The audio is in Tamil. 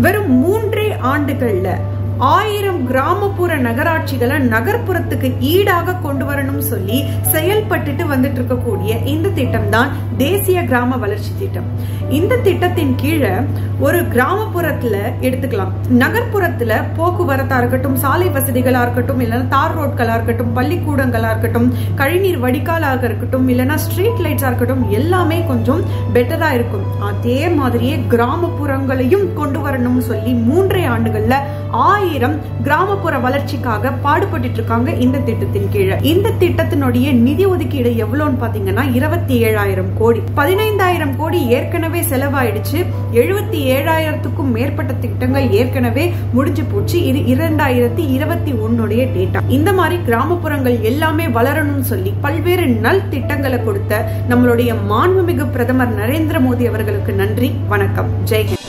வெறும் மூன்றே ஆண்டுகள்ல ஆயிரம் கிராமப்புற நகராட்சிகளை நகர்ப்புறத்துக்கு ஈடாக கொண்டு வரணும் சொல்லி செயல்பட்டுட்டு வந்துட்டு இருக்கக்கூடிய இந்த திட்டம் தான் தேசிய கிராம வளர்ச்சி திட்டம் இந்த திட்டத்தின் கீழே ஒரு கிராமப்புறத்துல எடுத்துக்கலாம் நகர்ப்புறத்துல போக்குவரத்தா இருக்கட்டும் சாலை வசதிகளா இருக்கட்டும் இல்லைன்னா தார் ரோட்களா இருக்கட்டும் பள்ளிக்கூடங்களா இருக்கட்டும் கழிநீர் வடிகாலாக இருக்கட்டும் இல்லைன்னா ஸ்ட்ரீட் லைட்ஸா இருக்கட்டும் எல்லாமே கொஞ்சம் பெட்டரா இருக்கும் அதே மாதிரியே கிராமப்புறங்களையும் கொண்டு வரணும்னு சொல்லி மூன்றே ஆண்டுகள்ல ஆயிரம் கிராமப்புற வளர்ச்சிக்காக பாடுபட்டு இருக்காங்க இந்த திட்டத்தின் கீழே இந்த திட்டத்தினுடைய நிதி ஒதுக்கீடு எவ்வளவுன்னு பாத்தீங்கன்னா இருபத்தி ஏழாயிரம் கோடி பதினைந்தாயிரம் கோடி ஏற்கனவே செலவாயிடுச்சு எழுபத்தி ஏழாயிரத்துக்கும் மேற்பட்ட திட்டங்கள் ஏற்கனவே முடிஞ்சு போச்சு இது இரண்டாயிரத்தி இருபத்தி ஒன்னுடைய டேட்டா இந்த மாதிரி கிராமப்புறங்கள் எல்லாமே வளரணும்னு சொல்லி பல்வேறு நல் திட்டங்களை கொடுத்த நம்மளுடைய மாண்புமிகு பிரதமர் நரேந்திர மோடி அவர்களுக்கு நன்றி வணக்கம் ஜெய்ஹிந்த்